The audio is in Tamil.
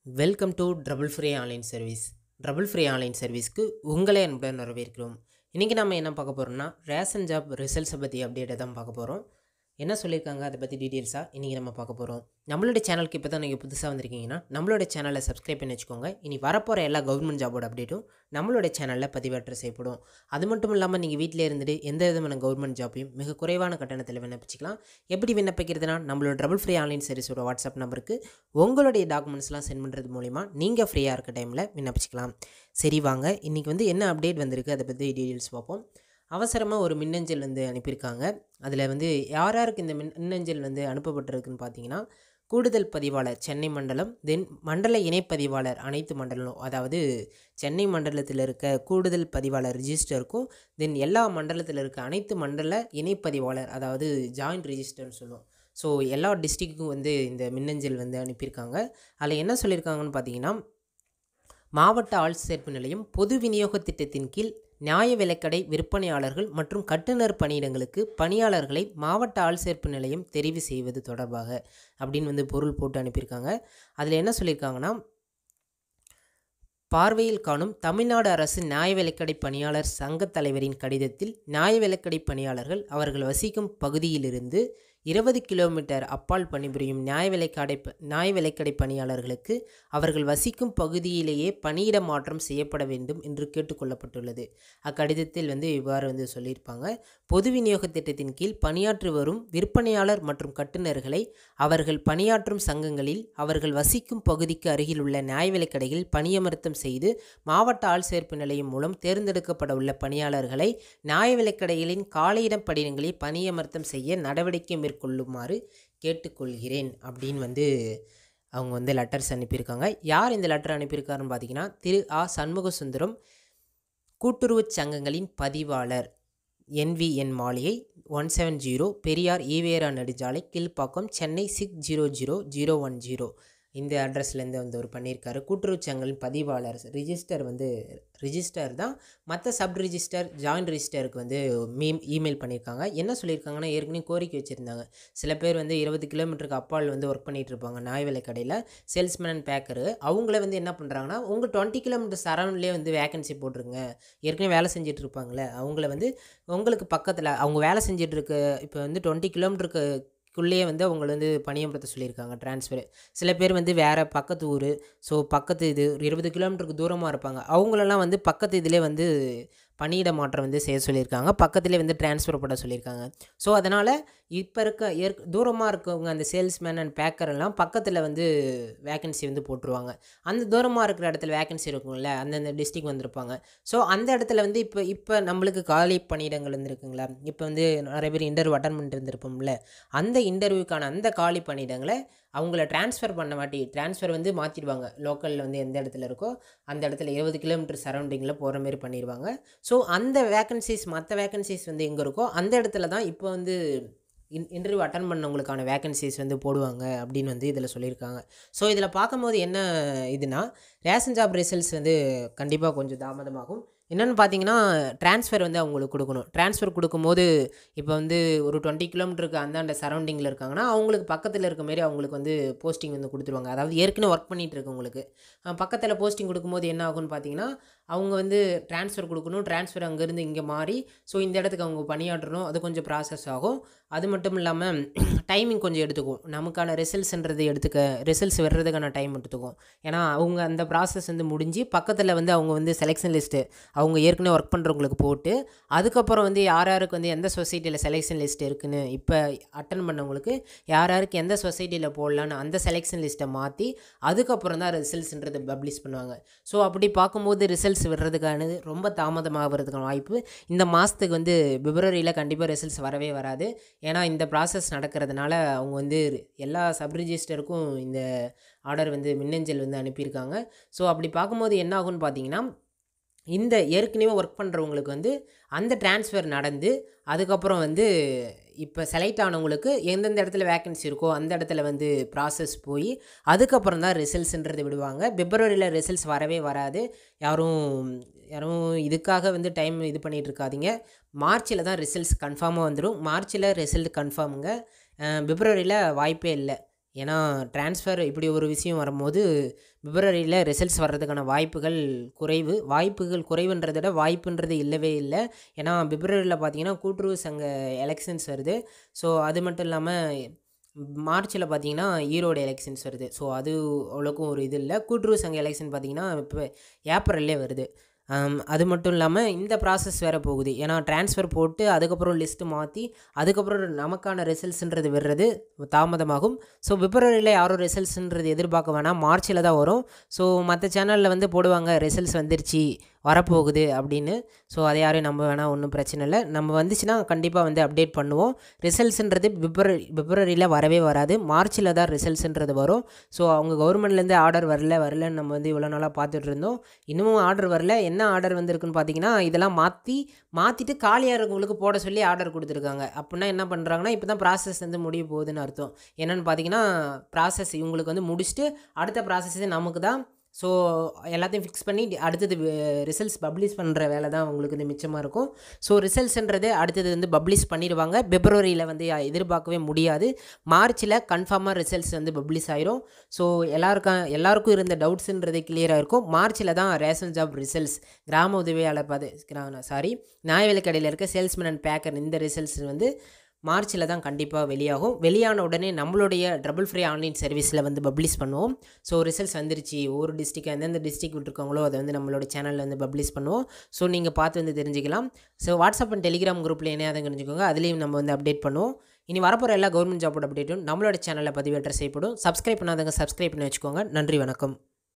welcome to trouble free online service trouble free online சர்வீஸ்க்கு உங்களை அன்புடன் வரவேற்கிறோம் இன்றைக்கி நம்ம என்ன பார்க்க போகிறோம்னா ரேஷன் ஜாப் ரிசல்ட்ஸை பற்றி அப்டேட்டை தான் பார்க்க போகிறோம் என்ன சொல்லியிருக்காங்க அதை பற்றி டீட்டெயில்ஸாக இன்றைக்கி நம்ம பார்க்க போகிறோம் நம்மளோட சேனலுக்கு இப்போ தான் நீங்கள் புதுசாக வந்திருக்கீங்கன்னா நம்மளோட சேனலை சப்ஸ்கிரைப் பண்ணி வச்சுக்கோங்க இனி வரப்போகிற எல்லா கவர்மெண்ட் ஜாபோட அப்டேட்டும் நம்மளோட சேனலில் பதிவேற்ற செய்யப்படும் அது மட்டும் இல்லாமல் நீங்கள் வீட்டில் இருந்துட்டு எந்த விதமான கவர்மெண்ட் ஜாப்பையும் மிக குறைவான கட்டணத்தில் விண்ணப்பிச்சிக்கலாம் எப்படி விண்ணப்பிக்கிறதுனா நம்மளோட ட்ரபிள் ஃப்ரீ ஆன்லைன் சர்வீஸோட வாட்ஸ்அப் நம்பருக்கு உங்களுடைய டாக்குமெண்ட்ஸ்லாம் சென்ட் பண்ணுறது மூலிமா நீங்கள் ஃப்ரீயாக இருக்க டைமில் விண்ணப்பிச்சிக்கலாம் சரி வாங்க இன்றைக்கி வந்து என்ன அப்டேட் வந்திருக்கு அதை பற்றி டீட்டெயில்ஸ் பார்ப்போம் அவசரமாக ஒரு மின்னஞ்சல் வந்து அனுப்பியிருக்காங்க அதில் வந்து யார் யாருக்கு இந்த மின் மின்னஞ்சல் வந்து அனுப்பப்பட்டிருக்குன்னு பார்த்தீங்கன்னா கூடுதல் பதிவாளர் சென்னை மண்டலம் தென் மண்டல இணைப்பதிவாளர் அனைத்து மண்டலம் அதாவது சென்னை மண்டலத்தில் இருக்க கூடுதல் பதிவாளர் ரிஜிஸ்டருக்கும் தென் எல்லா மண்டலத்தில் இருக்க அனைத்து மண்டல இணைப்பதிவாளர் அதாவது ஜாயிண்ட் ரிஜிஸ்டர்னு சொல்லுவோம் ஸோ எல்லா டிஸ்ட்ரிக்ட்டுக்கும் வந்து இந்த மின்னஞ்சல் வந்து அனுப்பியிருக்காங்க அதில் என்ன சொல்லியிருக்காங்கன்னு பார்த்தீங்கன்னா மாவட்ட ஆள் சேர்ப்பு நிலையம் பொது விநியோக திட்டத்தின் கீழ் நியாய விலைக்கடை விற்பனையாளர்கள் மற்றும் கட்டுநர் பணியிடங்களுக்கு பணியாளர்களை மாவட்ட ஆள் சேர்ப்பு நிலையம் தெரிவு செய்வது தொடர்பாக அப்படின்னு வந்து பொருள் போட்டு அனுப்பியிருக்காங்க அதில் என்ன சொல்லியிருக்காங்கன்னா பார்வையில் காணும் தமிழ்நாடு அரசு நியாய விலைக்கடை பணியாளர் சங்கத் தலைவரின் கடிதத்தில் நியாய விலைக்கடை பணியாளர்கள் அவர்கள் வசிக்கும் பகுதியிலிருந்து இருபது கிலோமீட்டர் அப்பால் பணிபுரியும் நியாய விலைக்கடை ப- நியாய விலைக்கடை பணியாளர்களுக்கு அவர்கள் வசிக்கும் பகுதியிலேயே பணியிட மாற்றம் செய்யப்பட வேண்டும் என்று கேட்டுக்கொள்ளப்பட்டுள்ளது அக்கடிதத்தில் வந்து இவ்வாறு வந்து சொல்லியிருப்பாங்க பொது விநியோக திட்டத்தின் கீழ் பணியாற்றி வரும் விற்பனையாளர் மற்றும் கட்டுநர்களை அவர்கள் பணியாற்றும் சங்கங்களில் அவர்கள் வசிக்கும் பகுதிக்கு அருகில் உள்ள நியாய விலைக்கடைகளில் பணியமர்த்தம் செய்து மாவட்ட ஆள் சேர்ப்பு நிலையம் மூலம் தேர்ந்தெடுக்கப்பட உள்ள பணியாளர்களை நியாய விலைக்கடைகளின் காலியிடம் படிடங்களில் பணியமர்த்தம் செய்ய நடவடிக்கை மேற்கொள்ளுமாறு கேட்டுக்கொள்கிறேன் அப்படின்னு வந்து அவங்க வந்து லெட்டர்ஸ் அனுப்பியிருக்காங்க யார் இந்த லெட்டர் அனுப்பியிருக்காருன்னு பார்த்தீங்கன்னா திரு ஆ சண்முக சுந்தரம் கூட்டுறவுச் சங்கங்களின் பதிவாளர் என்விஎன் மாளிகை one seven zero Periyar EVR நெடுஞ்சாலை Kilpauk Chennai six zero zero zero one zero இந்த அட்ரஸ்லேருந்து வந்து அவர் பண்ணியிருக்காரு கூட்டுறவுச் சங்கங்களின் பதிவாளர் ரிஜிஸ்டர் வந்து ரிஜிஸ்டர் தான் மற்ற சப் ரிஜிஸ்டர் ஜாயின்ட் ரிஜிஸ்டருக்கு வந்து மீ இமெயில் பண்ணியிருக்காங்க என்ன சொல்லியிருக்காங்கன்னா ஏற்கனவே கோரிக்கை வச்சுருந்தாங்க சில பேர் வந்து இருபது கிலோமீட்டருக்கு அப்பால் வந்து ஒர்க் பண்ணிட்டு இருப்பாங்க நாய் விலை கடையில் சேல்ஸ்மேன் அண்ட் பேக்கரு அவங்கள வந்து என்ன பண்ணுறாங்கன்னா உங்கள் டுவெண்ட்டி கிலோமீட்டர் சரௌண்ட்லேயே வந்து வேகன்சி போட்டுருங்க ஏற்கனவே வேலை செஞ்சுட்டு இருப்பாங்களே அவங்கள வந்து உங்களுக்கு பக்கத்தில் அவங்க வேலை செஞ்சுட்டு இருக்க இப்போ வந்து டுவெண்ட்டி கிலோமீட்டருக்கு குள்ளேயே வந்து அவங்கள வந்து பணியமர்த்த சொல்லியிருக்காங்க ட்ரான்ஸ்ஃபர் சில பேர் வந்து வேறு பக்கத்து ஊர் ஸோ பக்கத்து இது ஒரு இருபது கிலோமீட்டருக்கு தூரமாக இருப்பாங்க அவங்களெல்லாம் வந்து பக்கத்து இதிலே வந்து பணியிட மாற்றம் வந்து செய்ய சொல்லியிருக்காங்க பக்கத்துலேயே வந்து ட்ரான்ஸ்ஃபர் பண்ண சொல்லியிருக்காங்க ஸோ அதனால் இப்போ இருக்க ஏற் தூரமாக இருக்கவங்க அந்த சேல்ஸ்மேன் அண்ட் பேக்கர் எல்லாம் பக்கத்தில் வந்து வேகன்சி வந்து போட்டுருவாங்க அந்த தூரமாக இருக்கிற இடத்துல வேகன்சி இருக்கும்ல அந்தந்த டிஸ்ட்ரிக் வந்திருப்பாங்க ஸோ அந்த இடத்துல வந்து இப்போ இப்போ நம்மளுக்கு காலி பணியிடங்கள் வந்துருக்குங்களா இப்போ வந்து நிறைய பேர் இன்டர்வியூ அட்டன் பண்ணிட்டு இருந்திருப்போம்ல அந்த இன்டர்வியூக்கான அந்த காலி பணியிடங்களை அவங்கள ட்ரான்ஸ்ஃபர் பண்ண மாட்டி ட்ரான்ஸ்ஃபர் வந்து மாற்றிடுவாங்க லோக்கலில் வந்து எந்த இடத்துல இருக்கோ அந்த இடத்துல இருபது கிலோமீட்டர் சரௌண்டிங்கில் போகிற மாதிரி பண்ணிடுவாங்க ஸோ அந்த வேகன்சிஸ் மற்ற வேகன்சிஸ் வந்து எங்கே இருக்கோ அந்த இடத்துல தான் இப்போ வந்து இன் இன்டர்வியூ அட்டன் பண்ணவங்களுக்கான வேகன்சிஸ் வந்து போடுவாங்க அப்படின்னு வந்து இதில் சொல்லியிருக்காங்க ஸோ இதில் பார்க்கும்போது என்ன இதுனா ரேஷன் ஜாப் ரிசல்ட்ஸ் வந்து கண்டிப்பாக கொஞ்சம் தாமதமாகும் என்னென்னு பார்த்தீங்கன்னா ட்ரான்ஸ்ஃபர் வந்து அவங்களுக்கு கொடுக்கணும் ட்ரான்ஸ்ஃபர் கொடுக்கும்போது இப்போ வந்து ஒரு டுவெண்ட்டி கிலோமீட்டருக்கு அந்தாண்ட சரௌண்டிங்கில் இருக்காங்கன்னா அவங்களுக்கு பக்கத்தில் இருக்க மாரி அவங்களுக்கு வந்து போஸ்டிங் வந்து கொடுத்துருவாங்க அதாவது ஏற்கனவே ஒர்க் பண்ணிகிட்டு இருக்கவங்களுக்கு பக்கத்தில் போஸ்டிங் கொடுக்கும்போது என்ன ஆகும்னு பார்த்தீங்கன்னா அவங்க வந்து ட்ரான்ஸ்ஃபர் கொடுக்கணும் ட்ரான்ஸ்ஃபர் அங்கேருந்து இங்கே மாறி ஸோ இந்த இடத்துக்கு அவங்க பணியாற்றணும் அது கொஞ்சம் ப்ராசஸ் ஆகும் அது மட்டும் இல்லாமல் டைமிங் கொஞ்சம் எடுத்துக்கும் நமக்கான ரிசல்ட்ஸ்ன்றது எடுத்துக்க ரிசல்ட்ஸ் வர்றதுக்கான டைம் எடுத்துக்கும் ஏன்னா அவங்க அந்த ப்ராசஸ் வந்து முடிஞ்சு பக்கத்தில் வந்து அவங்க வந்து செலெக்ஷன் லிஸ்ட்டு அவங்க ஏற்கனவே ஒர்க் பண்ணுறவங்களுக்கு போட்டு அதுக்கப்புறம் வந்து யார் யாருக்கு வந்து எந்த சொசைட்டியில் செலெக்ஷன் லிஸ்ட் இருக்குன்னு இப்போ அட்டன் பண்ணவங்களுக்கு யார் யாருக்கு எந்த சொசைட்டியில் போடலான்னு அந்த செலெக்ஷன் லிஸ்ட்டை மாற்றி அதுக்கப்புறம் தான் ரிசல்ட்ஸ்ன்றது பப்ளிஷ் பண்ணுவாங்க ஸோ அப்படி பார்க்கும்போது ரிசல்ட்ஸ் வர்றதுக்கானது ரொம்ப தாமதமாகிறதுக்கான வாய்ப்பு இந்த மாதத்துக்கு வந்து பிப்ரவரியில் கண்டிப்பாக ரிசல்ட்ஸ் வரவே வராது ஏன்னா இந்த ப்ராசஸ் நடக்கிறதுனால அவங்க வந்து எல்லா சப் ரிஜிஸ்டருக்கும் இந்த ஆர்டர் வந்து மின்னஞ்சல் வந்து அனுப்பியிருக்காங்க ஸோ அப்படி பார்க்கும்போது என்ன ஆகும்னு பார்த்தீங்கன்னா இந்த ஏற்கனவே ஒர்க் பண்ணுறவங்களுக்கு வந்து அந்த ட்ரான்ஸ்ஃபர் நடந்து அதுக்கப்புறம் வந்து இப்போ செலக்ட் ஆனவங்களுக்கு எந்தெந்த இடத்துல வேக்கன்சி இருக்கோ அந்த இடத்துல வந்து ப்ராசஸ் போய் அதுக்கப்புறம் தான் ரிசல்ட்ஸ்ன்றது விடுவாங்க பிப்ரவரியில் ரிசல்ட்ஸ் வரவே வராது யாரும் யாரும் இதுக்காக வந்து டைம் இது பண்ணிகிட்டு இருக்காதீங்க மார்ச்சில் தான் ரிசல்ட்ஸ் கன்ஃபார்மாக வந்துடும் மார்ச்சில் ரிசல்ட் கன்ஃபார்முங்க பிப்ரவரியில் வாய்ப்பே இல்லை ஏன்னா ட்ரான்ஸ்ஃபர் இப்படி ஒரு விஷயம் வரும்போது பிப்ரவரியில் ரிசல்ட்ஸ் வர்றதுக்கான வாய்ப்புகள் குறைவு வாய்ப்புகள் குறைவுன்றதை விட வாய்ப்புன்றது இல்லவே இல்லை ஏன்னா பிப்ரவரியில் பார்த்தீங்கன்னா கூட்டுறவு சங்க எலெக்ஷன்ஸ் வருது ஸோ அது மட்டும் இல்லாமல் மார்ச்சில் பார்த்தீங்கன்னா ஈரோடு எலெக்ஷன்ஸ் வருது ஸோ அது அவ்வளோக்கும் ஒரு இது இல்லை கூட்டுறவு சங்க எலெக்ஷன் பார்த்தீங்கன்னா இப்போ ஏப்ரல்லே வருது ஆம், அது மட்டும் இல்லாமல் இந்த ப்ராசஸ் வேறு போகுது ஏன்னா ட்ரான்ஸ்ஃபர் போட்டு அதுக்கப்புறம் லிஸ்ட்டு மாற்றி அதுக்கப்புறம் நமக்கான ரிசல்ட்ஸ்ன்றது வர்றது தாமதமாகும் ஸோ பிப்ரவரியில் யாரும் ரிசல்ட்ஸ்ன்றது எதிர்பார்க்க வேணாம் மார்ச்சில் தான் வரும் ஸோ மற்ற சேனலில் வந்து போடுவாங்க ரிசல்ட்ஸ் வந்துருச்சு வரப்போகுது அப்படின்னு ஸோ அதை யாரையும் நம்ப வேணாம் ஒன்றும் பிரச்சனை இல்லை நம்ம வந்துச்சுன்னா கண்டிப்பாக வந்து அப்டேட் பண்ணுவோம் ரிசல்ட்ஸ்ன்றது பிப்ரவரி பிப்ரவரியில் வரவே வராது மார்ச்சில் தான் ரிசல்ட்ஸ்ன்றது வரும் ஸோ அவங்க கவர்மெண்ட்லேருந்து ஆர்டர் வரல வரலன்னு நம்ம வந்து இவ்வளோ நாளாக பார்த்துட்டு இருந்தோம் இன்னமும் ஆர்டர் வரல என்ன ஆர்டர் வந்திருக்குன்னு பார்த்தீங்கன்னா இதெல்லாம் மாற்றி மாற்றிட்டு காலியாக இருக்கவங்களுக்கு போட சொல்லி ஆர்டர் கொடுத்துருக்காங்க அப்படின்னா என்ன பண்ணுறாங்கன்னா இப்போ தான் ப்ராசஸ் வந்து முடிய போகுதுன்னு அர்த்தம் என்னென்னு பார்த்தீங்கன்னா ப்ராசஸ் இவங்களுக்கு வந்து முடிச்சுட்டு அடுத்த ப்ராசஸ் நமக்கு தான் ஸோ எல்லாத்தையும் ஃபிக்ஸ் பண்ணி டி- அடுத்தது ரிசல்ட்ஸ் பப்ளிஷ் பண்ணுற வேலை தான் உங்களுக்கு வந்து மிச்சமாக இருக்கும் ஸோ ரிசல்ட்ஸ்ன்றது அடுத்தது வந்து பப்ளிஷ் பண்ணிடுவாங்க பிப்ரவரியில் வந்து யா- எதிர்பார்க்கவே முடியாது மார்ச்சில் கன்ஃபார்மாக ரிசல்ட்ஸ் வந்து பப்ளிஷ் ஆயிரும் ஸோ எல்லாருக்கும் எல்லாருக்கும் இருந்த டவுட்ஸுன்றது கிளியராக இருக்கும் மார்ச்சில் தான் ரேஷன் ஜாப் ரிசல்ட்ஸ் கிராம உதவியாளர் பார்த்து சாரி நியாய விலைக்கடையில் இருக்க சேல்ஸ்மேன் அண்ட் பேக்கர் இந்த ரிசல்ட்ஸ் வந்து மார்ச்சில் தான் கண்டிப்பாக வெளியாகும் வெளியான உடனே நம்மளுடைய ட்ரபிள் ஃப்ரீ ஆன்லைன் சர்வீஸில் வந்து பப்ளிஷ் பண்ணுவோம் ஸோ ரிசல்ட்ஸ் வந்துருச்சு ஒவ்வொரு டிஸ்ட்ரிக் எந்தெந்த டிஸ்ட்ரிக் விட்டுருக்காங்களோ அதை வந்து நம்மளோட சேனலில் வந்து பப்ளிஷ் பண்ணுவோம் ஸோ நீங்கள் பார்த்து வந்து தெரிஞ்சுக்கலாம் ஸோ வாட்ஸ்அப் அண்ட் டெலிகிராம் குரூப்பில் இணையாத தெரிஞ்சுக்கோங்க அதுலேயும் நம்ம வந்து அப்டேட் பண்ணுவோம் இனி வரப்போகிற எல்லா கவர்மெண்ட் ஜாபோட அப்டேட்டும் நம்மளோட சேனலில் பதிவேற்ற செய்யப்படும் சப்ஸ்கிரைப் பண்ணாதவங்க சப்ஸ்கிரைப் பண்ணி வச்சுக்கோங்க நன்றி வணக்கம்